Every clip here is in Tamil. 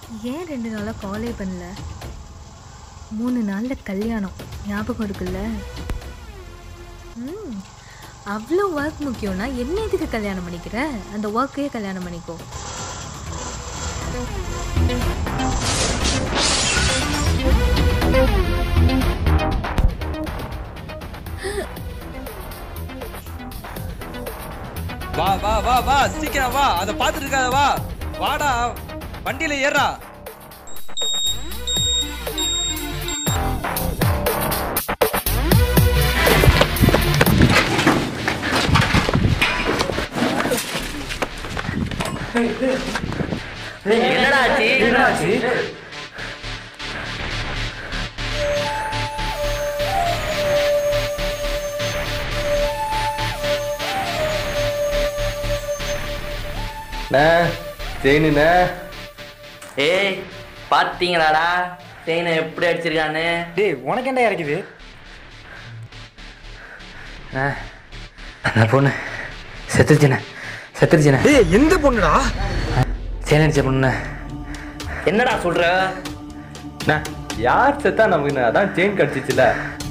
ஏன் ரெண்டு நாளாக காலே பண்ணல மூணு நாளில் கல்யாணம் ஞாபகம் இருக்குல்ல ம் அவ்வளோ ஒர்க் முக்கியம்னா என்ன எதுக்கு கல்யாணம் பண்ணிக்கிற அந்த ஒர்க்கையே கல்யாணம் பண்ணிக்கோ வா வா வா வா சீக்கிரம் வா அதை பார்த்துட்டு இருக்காத வா வாடா வண்டியில ஏறா என்னடா ஆச்சு செயினுண்ணே ஏய் பாத்தீங்களாடா செயினை எப்படி அடிச்சிருக்கான்னு டேய் உனக்கு என்ன இறக்குது அந்த பொண்ணு செத்துருச்சுண்ணே செத்துருச்சுண்ணே டேய் எந்த பொண்ணுடா சேன் அடிச்ச பொண்ணு என்னடா சொல்ற அண்ணா, யார் செத்தா நமக்கு என்ன? அதான் செயின் கடிச்சிச்சுல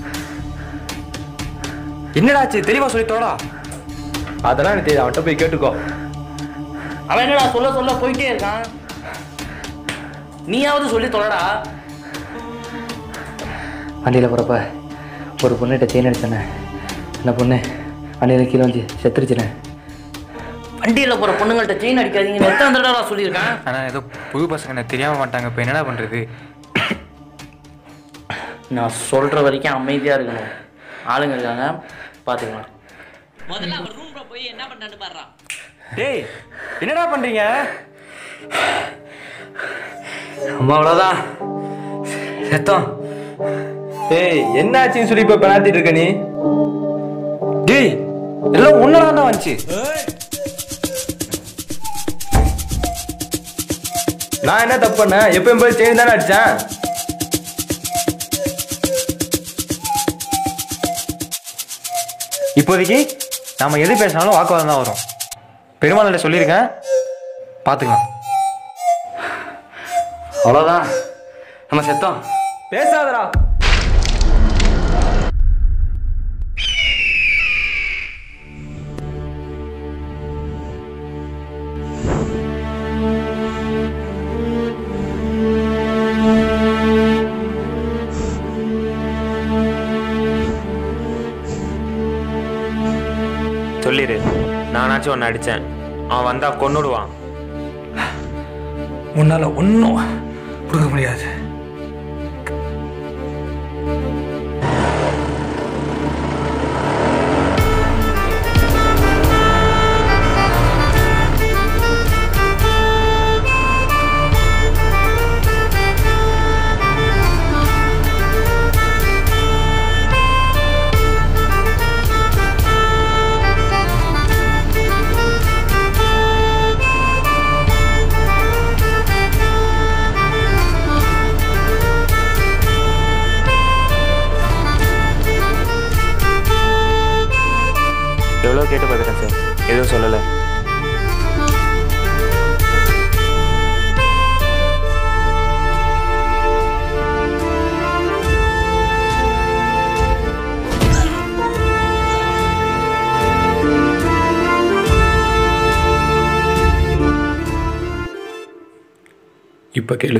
என்னடா ஆச்சு தெளிவா சொல்லி தோடா அதெல்லாம் எனக்கு தெரியும் அவன்கிட்ட போய் கேட்டுக்கோ அவன் என்னடா சொல்ல சொல்ல போயிட்டே இருக்கான் நீயாவது சொல்லி தொலைடா வண்டியில் போகிறப்ப ஒரு பொண்ணுகிட்ட செயின் அடிச்சேண்ணே அந்த பொண்ணு வண்டியில் கீழே வந்து செத்துருச்சுண்ணே வண்டியில போற பொண்ணுங்கள்ட்ட செயின் அடிக்காதீங்கன்னு எத்தனை தடவை சொல்லியிருக்கான் ஆனா ஏதோ புது பசங்க எனக்கு தெரியாம மாட்டாங்க இப்போ என்னடா பண்றது நான் சொல்ற வரைக்கும் அமைதியா இருக்கணும் ஆளுங்க இருக்காங்க பாத்துக்கலாம் முதல்ல அவன் ரூம்ல போய் என்ன பண்ணான்னு பாடுறா டேய் என்னடா பண்றீங்க அம்மா அவ்வளோதான் செத்தோம் ஏய் என்னாச்சுன்னு சொல்லி இப்ப பெணாத்திட்டு இருக்க நீ டேய் எல்லாம் ஒன்னடா தான் வந்துச்சு நான் என்ன தப்பு பண்ணேன் எப்பயும் போய் செயின் தானே அடிச்சேன் இப்போதைக்கு நாம எது பேசினாலும் வாக்குவாதம் தான் வரும் பெருமாள்கிட்ட சொல்லியிருக்கேன் பார்த்துக்கலாம் அவ்வளோதான் நம்ம செத்தோம் பேசாதடா சொல்லிடு நானாச்சும் ஒன்று அடித்தேன் அவன் வந்தா கொன்னுடுவான் உன்னால ஒன்றும் கொடுக்க முடியாது எவ்வளோ கேட்டு பார்த்துட்டேன் சார் எதுவும் சொல்லலை இப்போ கேளு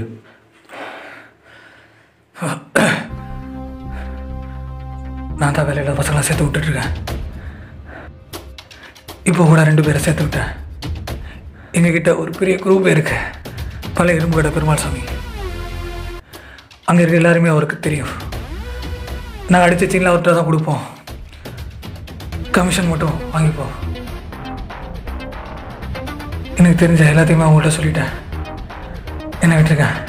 நான் தான் வேலையில் பசங்களை சேர்த்து விட்டுட்ருக்கேன் இப்போ கூட ரெண்டு பேரை சேர்த்து விட்டேன் எங்ககிட்ட ஒரு பெரிய குரூப் இருக்கு பழைய இரும்பு கடை பெருமாள் சாமி அங்கே இருக்க எல்லாருமே அவருக்கு தெரியும் நான் அடித்த சீனில் அவர்கிட்ட தான் கொடுப்போம் கமிஷன் மட்டும் வாங்கிப்போம் எனக்கு தெரிஞ்ச எல்லாத்தையுமே அவங்கள்ட்ட சொல்லிட்டேன் என்ன விட்டுருக்கேன்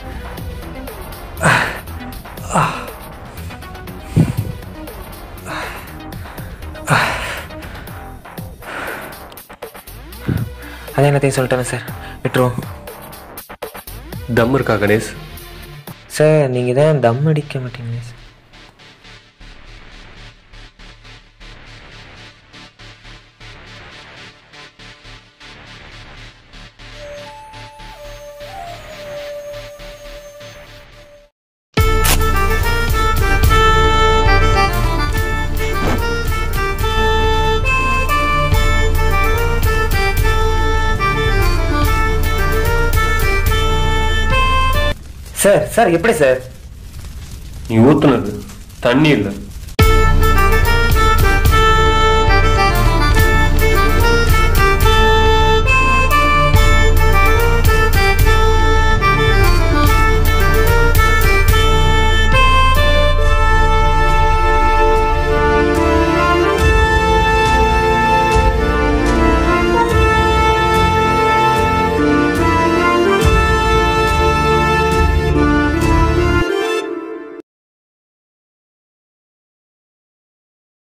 அதே எல்லாத்தையும் சொல்லிட்டேன் சார் விட்டுருவோம் தம் இருக்கா கணேஷ் சார் நீங்கள் தான் தம் அடிக்க மாட்டீங்க சார் சார் சார் எப்படி சார் நீ ஊத்துனது தண்ணி இல்லை